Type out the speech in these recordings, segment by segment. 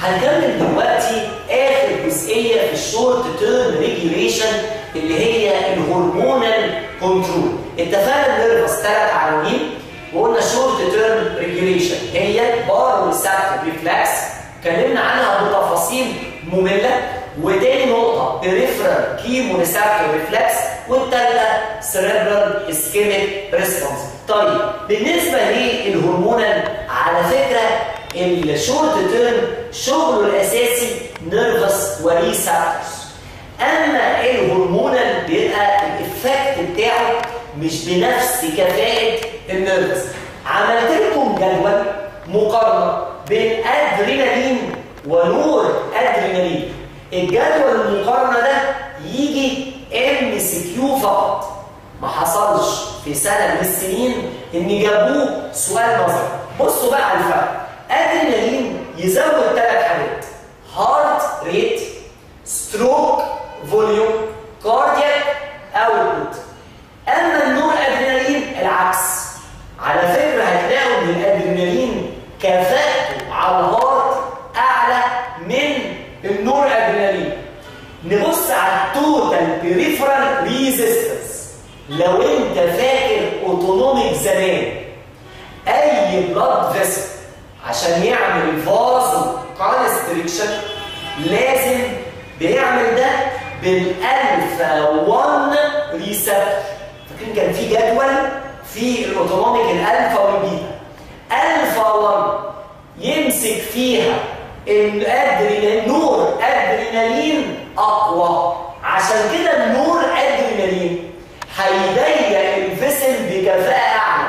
هنكمل دلوقتي اخر جزئيه في الشورت تيرم ريجيوليشن اللي هي الهرمونال كنترول اتفقنا نرفس ثلاث عناوين وقلنا شورت تيرم ريجيوليشن هي بار ريسبتور ريفلكس اتكلمنا عنها بتفاصيل ممله وتاني نقطه بريفرال كيمو ريسبتور ريفلكس والثالثه سيريبرال اسكيميك ريسبونس طيب بالنسبه للهرمونال على فكره الشورت تيرم شغله الاساسي نيرفس وريسبتورز اما الهرمونال بيبقى الافكت بتاعه مش بنفس كفاءه النيرفس عملت لكم جدول مقارنه بين ادرينالين ونور ادرينالين الجدول المقارنه ده يجي ام سي كيو فقط ما حصلش في سنه من السنين ان جابوه سؤال نظري بصوا بقى على الفرق ادرينالين يزود ثلاث حاجات هارت ريت ستروك فوليوم كاردياك اوتبوت اما النور ادرينالين العكس على فكره هتلاقوا ان الادرينالين كفاءته على الهارت اعلى من النور ادرينالين نبص على التوتال بريفرال ريزيستنس لو انت فاكر اوتونوميك زمان اي بلاد فيسل عشان يعمل فازو كونستريكشن لازم بيعمل ده بالالفا 1 ريسبتور فاكرين كان في جدول في الاوتونوميك الالفا والبيتا الفا 1 يمسك فيها الادرينالين نور ادرينالين اقوى عشان كده النور ادرينالين هيضيق الفيسل بكفاءه اعلى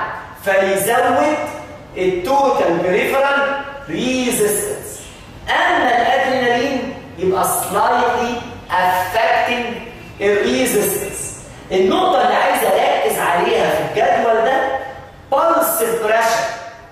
فيزود التوتال بريفرال ريزيستنس اما الادرينالين يبقى سلايتلي افكتنج الريزيستنس النقطه اللي عايز اركز عليها في الجدول ده بلس بريشر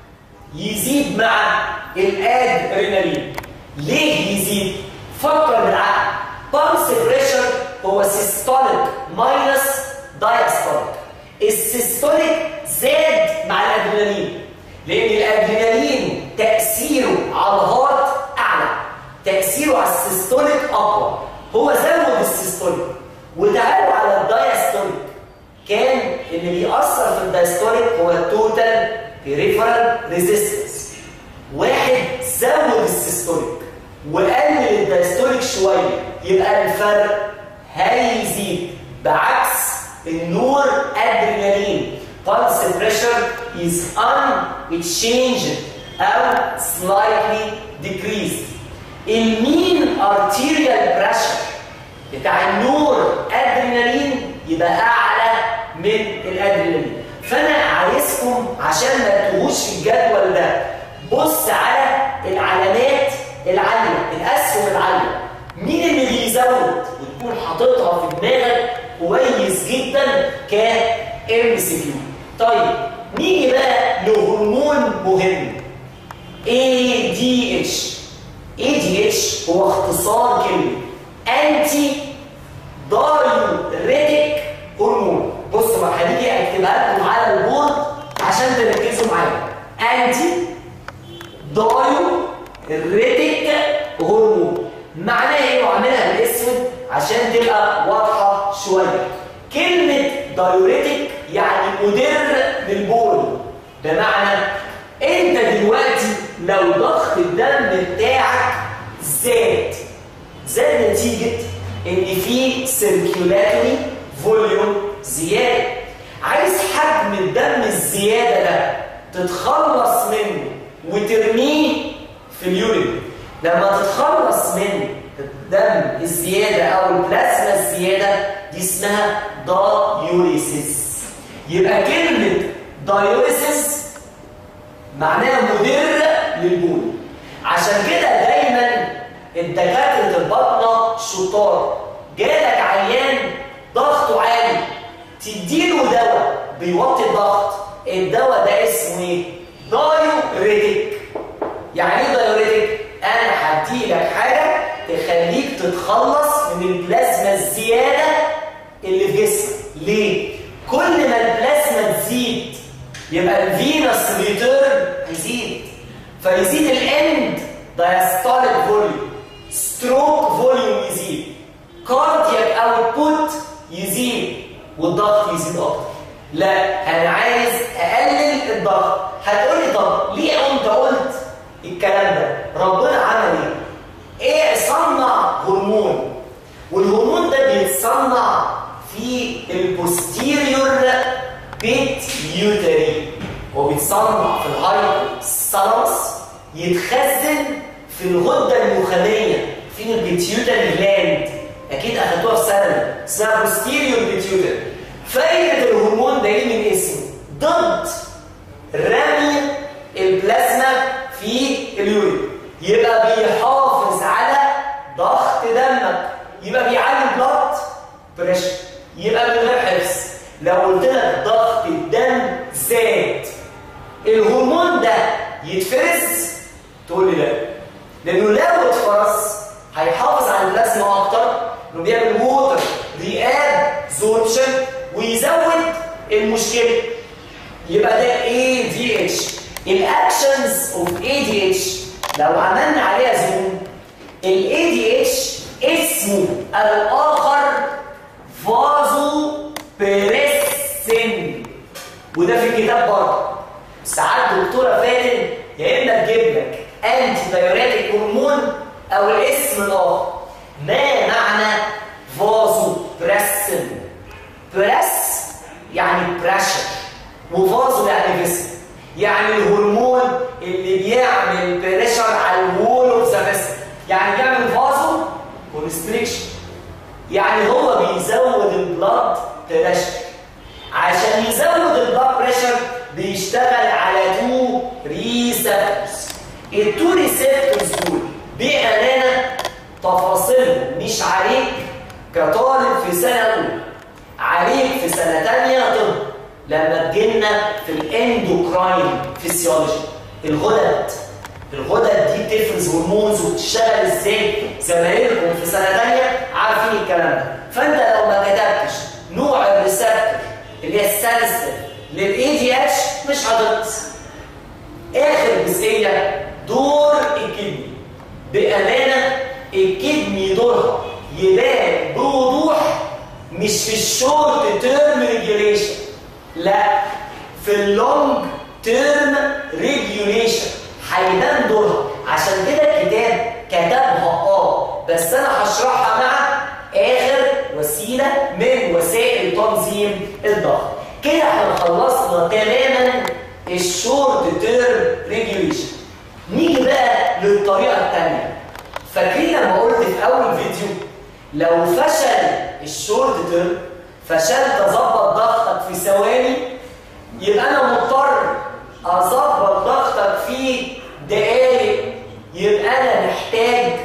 يزيد مع الادرينالين ليه يزيد فكر بالعقل بلس بريشر هو سيستوليك ماينس دايستوليك السيستوليك زاد مع الادرينالين لان الادرينالين تاثيره على الهارت اعلى تاثيره على السيستوليك اقوى هو زود السيستوليك وتعالوا على الدايستوليك كان اللي بيأثر في الدايستوليك هو التوتال بريفرال ريزيستنس واحد زود السيستوليك وقلل الدايستوليك شويه يبقى الفرق هيزيد بعكس النور ادرينالين pulse pressure is unchanged أو slightly decreased. المين arterial pressure بتاع النور ادرينالين يبقى أعلى من الادرينالين. فأنا عايزكم عشان ما تتوهوش في الجدول ده بص على العلامات العالية، الأسهم العالية. مين اللي بيزود وتكون حاططها في دماغك كويس جدا ك ام سي كيو. طيب نيجي بقى لهرمون مهم ADH ADH هو اختصار كلمة انتي دايوريتك هرمون بص بقى هنيجي اكتبها لكم على البورد عشان تركزوا معايا انتي دايوريتك هرمون معناها ايه وعاملها بالاسود عشان تبقى واضحه شويه كلمه دايوريتك يعني مدر للبول بمعنى انت دلوقتي لو ضغط الدم بتاعك زاد زاد نتيجه ان في سيركيولاتوري فوليوم زياده عايز حجم الدم الزياده ده تتخلص منه وترميه في اليورين لما تتخلص من الدم الزياده او البلازما الزياده دي اسمها دايوريسيس يبقى كلمة دايوريسيس معناها مدر للبول عشان كده دايما الدكاترة البطنة شطار جالك عيان ضغطه عالي تديله دواء بيوطي الضغط الدواء ده اسمه ايه؟ دايوريتك يعني ايه دايوريتك؟ انا هديلك حاجة تخليك تتخلص من البلازما الزيادة اللي في جسمك ليه؟ كل ما البلازما تزيد يبقى الفينس ريتيرن هيزيد فيزيد الاند diastolic فوليوم ستروك فوليوم يزيد كاردياك اوتبوت يزيد والضغط يزيد اكتر لا انا عايز اقلل الضغط هتقول لي طب ليه انت قلت الكلام ده ربنا عمل ايه ايه صنع هرمون والهرمون ده بيتصنع في البوستيريور بيتيوتري هو بيتصنع في الهايبوثالاموس يتخزن في الغده النخاميه في البيتيوتري جلاند اكيد اخدتوها في سنه اسمها بوستيريور بيتيوتري فايده الهرمون ده ايه من اسمه ضد رمي البلازما في اليورين يبقى بيحافظ على ضغط دمك يبقى بيعلي البلط بريشر يبقى من غير حفظ لو قلت لك ضغط الدم زاد الهرمون ده يتفرز تقول لي لا لانه لو اتفرز هيحافظ على البلازما اكتر انه بيعمل ووتر رياب زوربشن ويزود المشكله يبقى ده اي دي اتش الاكشنز اوف اي دي اتش لو عملنا عليها زوم الاي دي اتش اسمه الاخر فازو بريسين وده في الكتاب برضه ساعات دكتوره فاتن يا اما تجيب لك انتي دايوريتك هرمون او الاسم الاخر ما معنى فازو بريسين بريس يعني بريشر وفازو يعني فيسل يعني الهرمون اللي بيعمل بريشر على الوول اوف ذا فيسل يعني بيعمل فازو كونستريكشن يعني هو بيزود البلاد بريشر عشان يزود البلاد بريشر بيشتغل على تو ريسبتورز التو ريسبتورز دول بأمانة تفاصيلهم مش عليك كطالب في سنة أولى عليك في سنة تانية طب لما تجينا في الاندوكراين فيسيولوجي الغدد الغدد دي بتفرز هرمونز وبتشتغل ازاي زمايلكم في سنه ثانيه عارفين الكلام ده فانت لو ما كتبتش نوع الريسبتور اللي هي السنسيتيف للاي دي اتش مش هتنقص اخر جزئيه دور الكدني بامانه الكدني دورها يبان بوضوح مش في الشورت تيرم ريجوليشن لا في اللونج تيرم ريجوليشن هيبان دورها عشان كده الكتاب كتبها اه بس انا هشرحها مع اخر وسيله من وسائل تنظيم الضغط كده احنا خلصنا تماما الشورت تيرم ريجوليشن نيجي بقى للطريقه الثانيه فاكرين لما قلت في اول فيديو لو فشل الشورت تيرم فشلت اظبط ضغطك في ثواني يبقى انا مضطر اظبط ضغطك في دقائق يبقى انا محتاج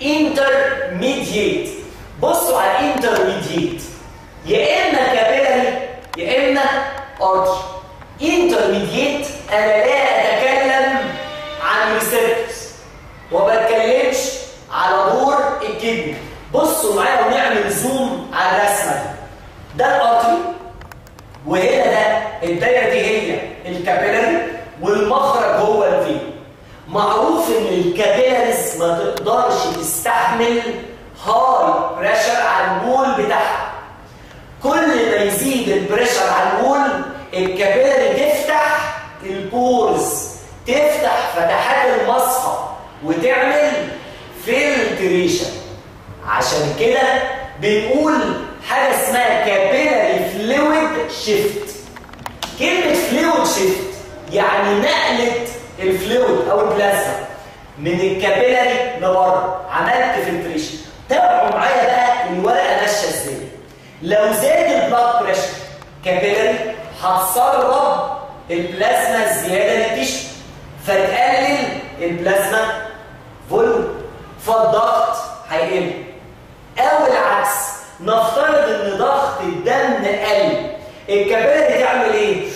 انترميديت بصوا على انترميديت يا اما كابيلاري يا اما ارتري انترميديت انا لا اتكلم عن ريسبتورز وما بتكلمش على دور الكدني بصوا معايا ونعمل زوم على الرسمه دي ده الارتري وهنا ده الدايره دي هي الكابيلاري والمخرج هو الفين معروف ان الكابيلاريز ما تقدرش تستحمل هاي بريشر على الوول بتاعها كل ما يزيد البريشر على الوول الكابيلاري تفتح البورز تفتح فتحات المصفى وتعمل فلتريشن عشان كده بنقول حاجه اسمها كابيلاري فلويد شيفت كلمه فلويد شيفت يعني نقله الفلويد او البلازما من الكابيلاري لبره عملت فلتريشن تابعوا معايا بقى الورقه ماشيه ازاي لو زاد البلاد بريشر كابيلاري هتسرب البلازما الزياده للتيشو فتقلل البلازما فوليوم فالضغط هيقل او العكس نفترض ان ضغط الدم قل الكابيلاري تعمل ايه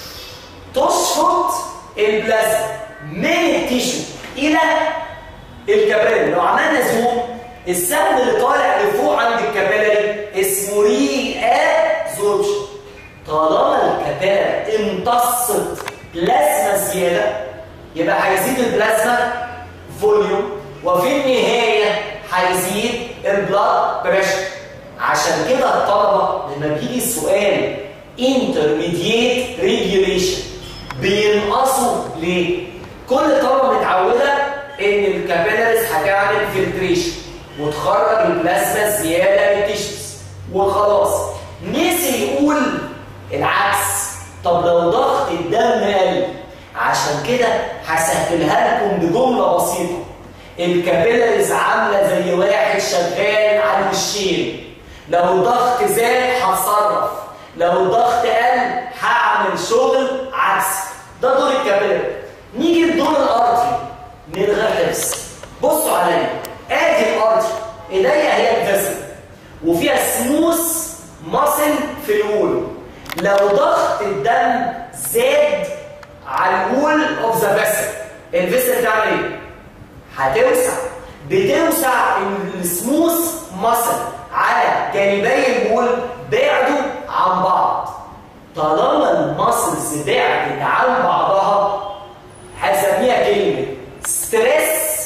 تشفط البلازما من التيشو الى الكابيلاري لو عملنا زوم السهم اللي طالع لفوق عند الكابيلاري اسمه ري ابزوربشن طالما الكابيلاري امتصت بلازما زياده يبقى هيزيد البلازما فوليوم وفي النهايه هيزيد البلاد بريشر عشان كده الطلبه لما بيجي السؤال intermediate regulation بينقصوا ليه؟ كل الطلبه متعوده ان الكابيلاريز هتعمل فلتريشن وتخرج البلازما الزياده للتيشوز وخلاص نسي يقول العكس طب لو ضغط الدم قل عشان كده هسهلها لكم بجمله بسيطه الكابيلاريز عامله زي واحد شغال على الوشين لو الضغط زاد هتصرف لو الضغط قل هعمل شغل عكسي ده دور الكابيلاري نيجي لدور الارضي من غير حفظ بصوا عليا ادي الارضي ايديا هي الفيسل وفيها سموث ماسل في الول لو ضغط الدم زاد على الول اوف ذا فيسل الفيسل تعمل ايه؟ هتوسع بتوسع السموث ماسل على جانبي الول بعدوا عن بعض طالما الماسلز بعدت عن بعضها هسميها كلمه ستريس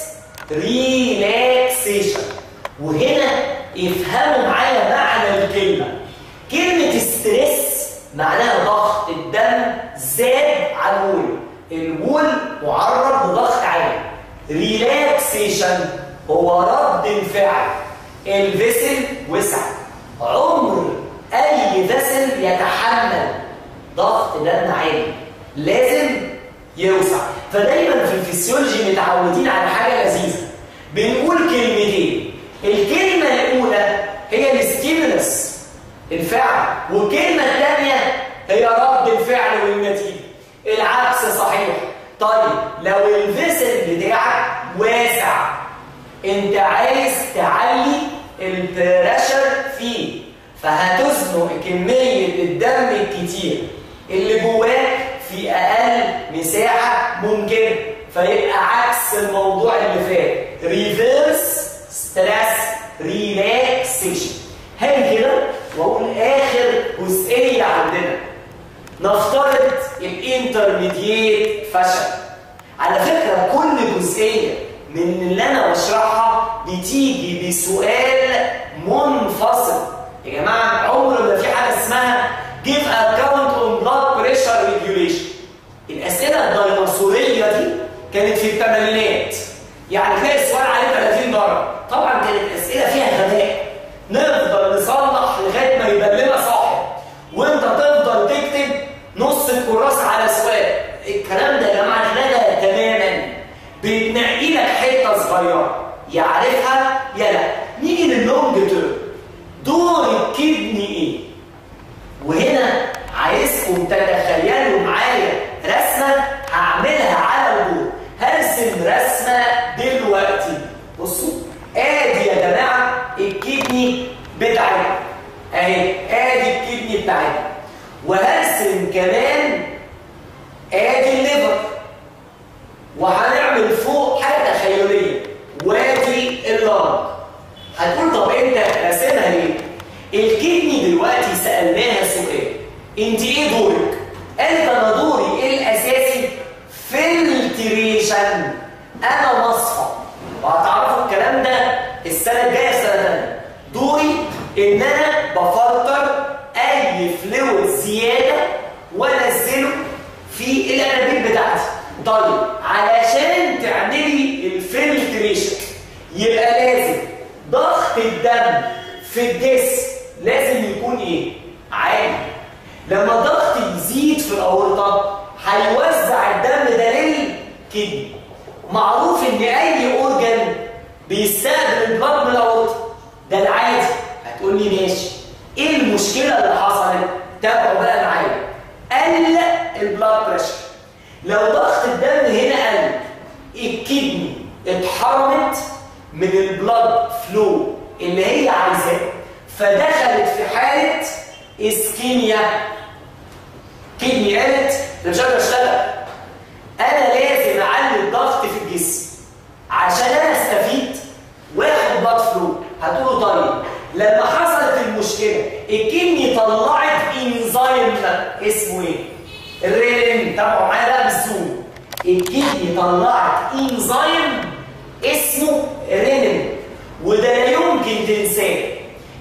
ريلاكسيشن وهنا افهموا معايا معنى الكلمه كلمه ستريس معناها ضغط الدم زاد على الول الول معرض لضغط عالي ريلاكسيشن هو رد الفعل الفيسل وسع عمر اي فيسل يتحمل ضغط دم عالي لازم يوسع فدايما في الفسيولوجي متعودين على حاجه لذيذه بنقول كلمتين الكلمه الاولى هي الستيمولس الفعل والكلمه الثانيه هي رد الفعل والنتيجه العكس صحيح طيب لو الفيسل بتاعك واسع انت عايز تعلي البريشر فيه فهتزنق كميه الدم الكتير اللي جواك في اقل مساحه ممكنه فيبقى عكس الموضوع اللي فات ريفيرس ستريس ريلاكسيشن هاجي كده واقول اخر جزئيه عندنا نفترض الانترميديت فشل على فكره كل جزئيه من اللي انا بشرحها بتيجي بسؤال منفصل يا جماعه عمر ما في حاجه اسمها give account on blood pressure regulation الاسئله الديناصوريه دي كانت في الثمانينات يعني تلاقي السؤال عليه 30 درجه طبعا كانت اسئله فيها غباء نفضل نصلح لغايه ما يبان لنا صاحب وانت تفضل تكتب نص الكراسه على سؤال الكلام ده يا جماعه اتلغى تماما بتنقي لك حته صغيره يعرفها يا لا نيجي لللونج تيرم دور الكدني ايه وهنا عايزكم تتخيلوا معايا رسمه هعملها على البورد هرسم رسمه دلوقتي بصوا ادي يا جماعه الكدني بتاعتنا اهي ادي الكدني بتاعتنا وهرسم كمان ادي الليفر وهنعمل فوق حاجه تخيليه وادي اللنج هتقول طب انت راسمها ليه؟ الكدني دلوقتي سالناها سؤال انت ايه دورك؟ قالت انا دوري الاساسي فلتريشن انا مصفى وهتعرفوا الكلام ده السنه الجايه السنه الثانيه دوري ان انا بفلتر اي فلويد زياده وانزله في الانابيب بتاعتي طيب علشان تعملي الفلتريشن يبقى لازم ضغط الدم في الجسم لازم يكون ايه عالي لما الضغط يزيد في الاورطه هيوزع الدم ده للكدني معروف ان اي اورجان بيستقبل البلد من الاورطه ده العادي هتقول لي ماشي ايه المشكله اللي حصلت تابعوا بقى معايا قل البلاد بريشر لو ضغط الدم هنا قل الكدني اتحرمت من البلاد فلو اللي هي عايزاه فدخلت في حاله اسكيميا كدني قالت انا مش قادر اشتغل انا لازم اعلي الضغط في الجسم عشان انا استفيد واخد بلاد فلو هتقولوا طيب لما حصلت المشكله الكدني طلعت انزيم اسمه ايه الريلين تابعوا معايا بقى بالزوم الكدني طلعت انزيم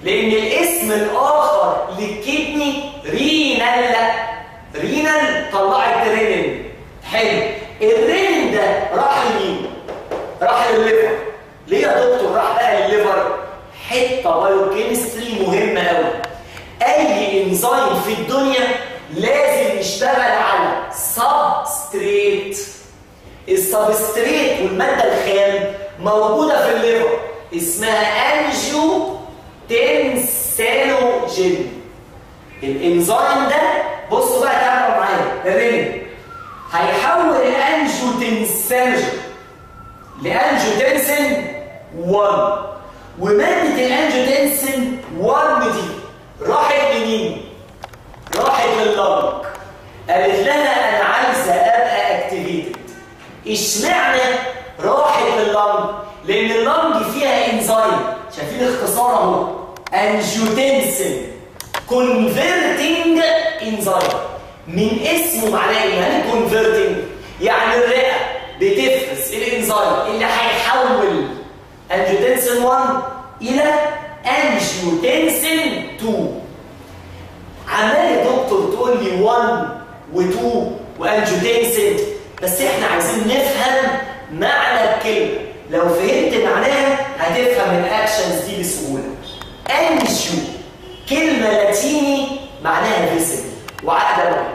لان الاسم الاخر للكدني رينال رينال طلعت رينين حلو الرينين ده راح لمين راح للليفر ليه يا دكتور راح بقى للليفر حته بايوكيمستري مهمه قوي اي انزيم في الدنيا لازم يشتغل على سبستريت السبستريت والماده الخام موجوده في الليفر اسمها انجيو تنسينوجين الانزيم ده بصوا بقى تابعوا معايا الرين هيحول الانجيوتنسينوجين لانجيوتنسين 1 وماده الانجيوتنسين 1 دي راحت لمين؟ راحت لللنج قالت لها انا عايزه ابقى اكتيفيتد اشمعنى راحت لللنج؟ لان اللنج فيها انزيم شايفين اختصار اهو انجيوتنسين كونفرتنج انزيم من اسمه معناه ايه؟ يعني كونفرتنج يعني الرئه بتفرز الانزيم اللي هيحول انجيوتنسين 1 الى انجيوتنسين 2 عمال يا دكتور تقول لي 1 و2 وانجيوتنسين بس احنا عايزين نفهم معنى الكلمه لو فهمت معناها هتفهم الاكشنز دي بسهوله انجيو كلمه لاتيني معناها فيسل وعقل دموي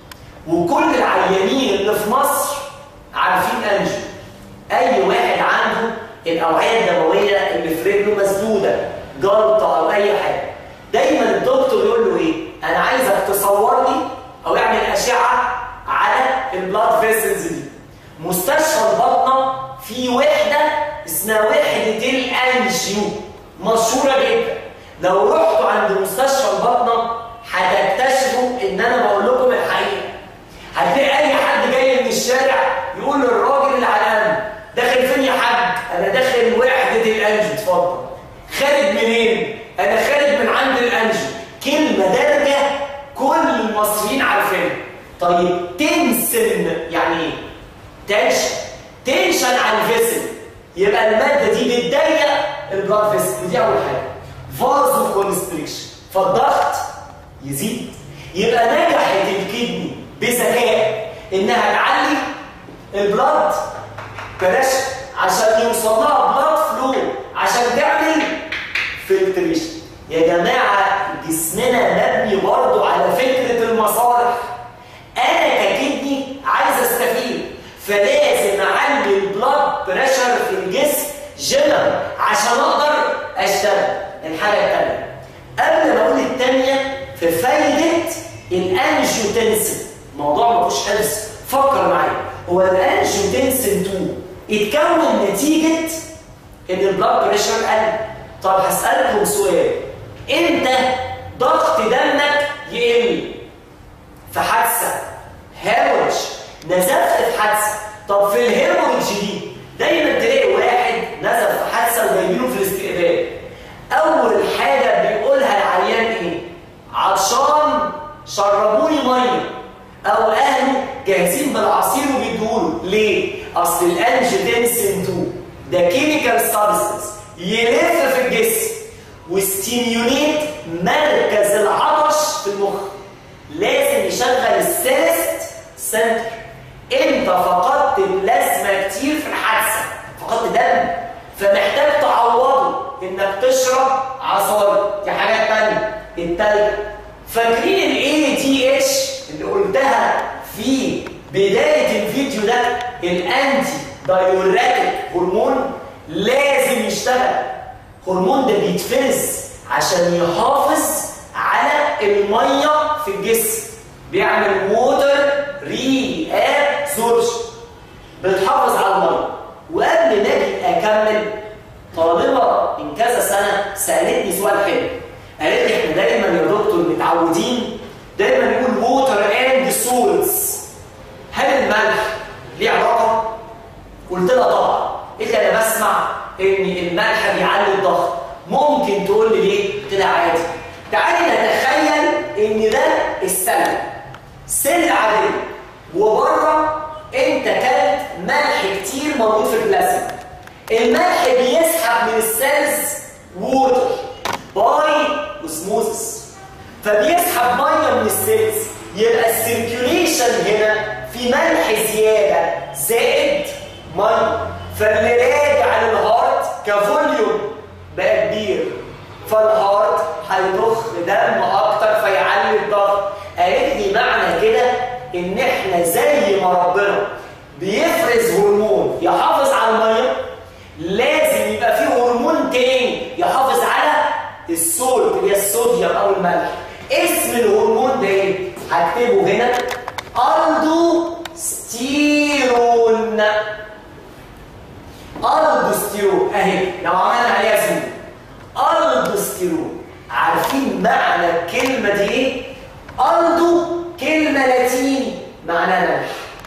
وكل العيانين اللي في مصر عارفين انجيو اي واحد عنده الاوعيه الدمويه اللي في رجله مسدوده جلطه او اي حاجه دايما الدكتور يقول له ايه انا عايزك تصور لي او يعمل اشعه على البلاد فيسلز دي مستشفى البطنه في وحده اسمها وحده الانجيو مشهوره جدا لو رحتوا عند مستشفى البطنه هتكتشفوا ان انا بقول لكم الحقيقه هتلاقي اي حد جاي من الشارع يقول للراجل اللي على الامن داخل فين يا حاج انا داخل وحده الانجيو اتفضل خارج منين انا خارج من عند الانجيو كلمه دارجه كل المصريين عارفينها طيب تنسن يعني ايه تنشن تنشن على الفيسل يبقى الماده دي بتضيق البلاد فيسل دي اول حاجه فازو كونستريكشن فالضغط يزيد يبقى نجحت الكدني بذكاء انها تعلي البلاد بريشر عشان يوصل لها بلاد فلو عشان تعمل فلتريشن يا جماعه جسمنا مبني برضه على فكره المصالح انا ككدني عايز استفيد فلازم اعلي البلاد بريشر في الجسم جنرال عشان اقدر اشتغل الحاجه الثانيه قبل ما اقول الثانيه في فايده الانجيوتنسين موضوع ما فيهوش حفظ فكر معايا هو الانجيوتنسين 2 اتكون نتيجه ان البلاد بريشر قل طب هسالكم سؤال امتى ضغط دمك يقل في حادثه هامورج نزفت في حادثه طب في الهامورج دي دايما تلاقي واحد نزف في حادثه وجايبينه في الاستقبال اول حاجه بيقولها العيان ايه عطشان شربوني ميه او اهله جاهزين بالعصير وبيدوله ليه اصل الانجيوتنسين 2 ده كيميكال سبستنس يلف في الجسم وستيميوليت مركز العطش في المخ لازم يشغل السيرست سنتر انت فقدت بلازما كتير في الحادثه فقدت دم فمحتاج تعوضه انك تشرب عصاير دي حاجه ثانيه التالتة فاكرين الاي تي اتش اللي قلتها في بدايه الفيديو ده الانتي دايوريتك هرمون لازم يشتغل هرمون ده بيتفرز عشان يحافظ على الميه في الجسم بيعمل ووتر ري ابسوربشن بتحافظ على الميه وقبل ما اجي اكمل طالبه من كذا سنه سالتني سؤال حلو قالت لي احنا دايما يا دكتور متعودين دايما نقول ووتر اند سولتس هل الملح ليه علاقه؟ قلت لها طبعا قلت لي انا بسمع ان الملح بيعلي الضغط ممكن تقول لي ليه؟ قلت لها عادي تعالي نتخيل ان ده السلة سلة عادية وبره انت كلت ملح كتير موجود في البلازما الملح بيسحب من السيلز ووتر باي السيركيوليشن هنا في ملح زياده زائد ميه فاللي راجع للهارت كفوليوم بقى كبير فالهارت هيضخ دم اكتر فيعلي الضغط قالت لي معنى كده ان احنا زي ما ربنا بيفرز هرمون يحافظ على الميه لازم يبقى فيه هرمون تاني يحافظ على السولت اللي هي الصوديوم او الملح اسم الهرمون ده ايه هكتبه هنا الدوستيرون الدوستيرون اهي لو عملنا عليها زوم الدوستيرون عارفين معنى الكلمه دي ايه الدو كلمه لاتيني معناها ملح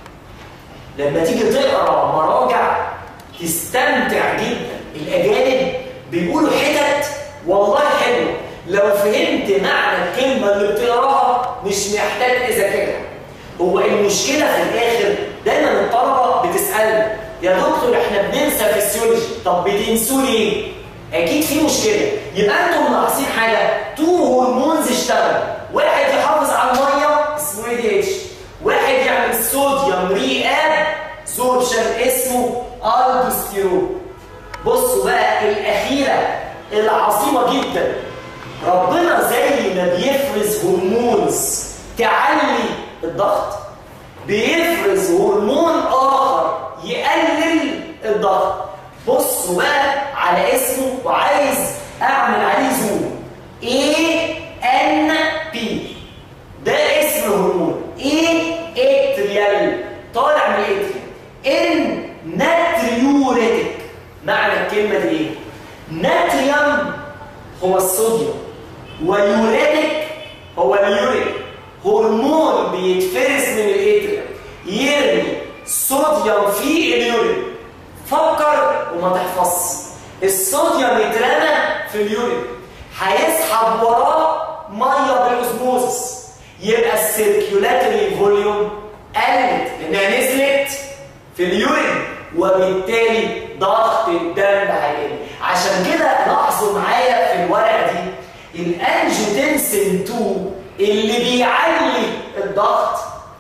لما تيجي تقرا مراجع تستمتع جدا الاجانب بيقولوا حتت والله حلوه لو فهمت معنى الكلمه اللي بتقراها مش محتاج تذاكرها هو المشكله في الاخر دايما الطلبه بتسالنا يا دكتور احنا بننسى فيسيولوجي طب بتنسوا ليه اكيد في مشكله يبقى انتم ملاحظين حاجه تو هرمونز اشتغلوا واحد يحافظ على الميه اسمه اي دي اتش واحد يعمل صوديوم ري اب زوربشن اسمه الدوستيرون بصوا بقى الاخيره العظيمه جدا ربنا زي ما بيفرز هرمونز تعلي الضغط بيفرز هرمون اخر يقلل الضغط بصوا بقى على اسمه وعايز اعمل عليه زوم اي ان بي ده اسم الهرمون ايه اتريال طالع من الاتريال ان ناتريوريتك معنى الكلمه دي ايه ناتريوم هو الصوديوم ويوريتك هو اليورين هرمون بيتفرز من الاتريال يرمي صوديوم في اليورين فكر وما تحفظش الصوديوم يترمى في اليورين هيسحب وراه ميه بالاوزموزس يبقى السيركيولاتري فوليوم قلت لانها نزلت في اليورين وبالتالي ضغط الدم هيقل عشان كده لاحظوا معايا في الورقه دي الانجيوتنسين 2 اللي بيعلي الضغط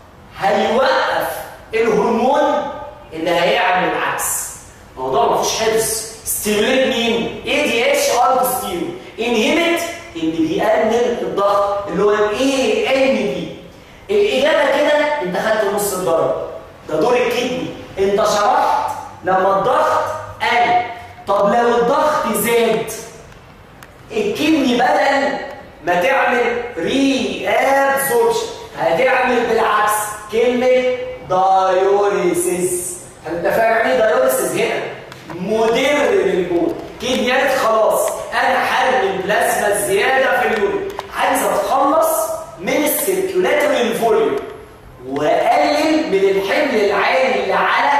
هيوقف الهرمون اللي هيعمل العكس الموضوع ما فيهوش حفظ ستيموليت مين اي دي اتش الدوستيرون انهبت اللي بيقلل الضغط اللي هو الاي ان بي الاجابه كده انت خدت نص الدرجه ده دور الكدني انت شرحت لما الضغط قل طب لو الضغط زاد الكدني بدل ما تعمل ري ابزوربشن هتعمل بالعكس كلمه دايوريسيس انت فاهم ايه دايوريسيس هنا مدر للبول كدنيات خلاص انا حارم البلازما الزياده في اليورين عايز اتخلص من السيركيولاتوري فوليوم واقلل من الحمل العالي اللي على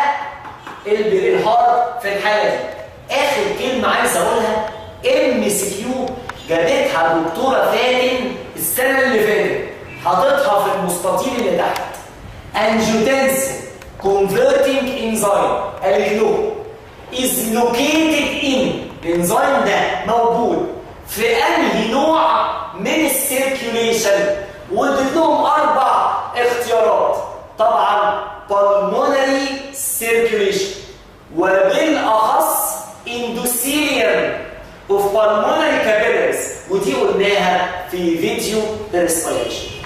الهارت في الحاله دي اخر كلمه عايز اقولها ام سي كيو جابتها دكتوره فاتن السنه اللي فاتت حاططها في المستطيل اللي تحت انجيوتنسين converting enzyme قالت له is located in الانزيم ده موجود في انهي نوع من السيركيوليشن واديت لهم اربع اختيارات طبعا pulmonary circulation وبالاخص endothelium of pulmonary capillaries ودي قلناها في فيديو الريسبيريشن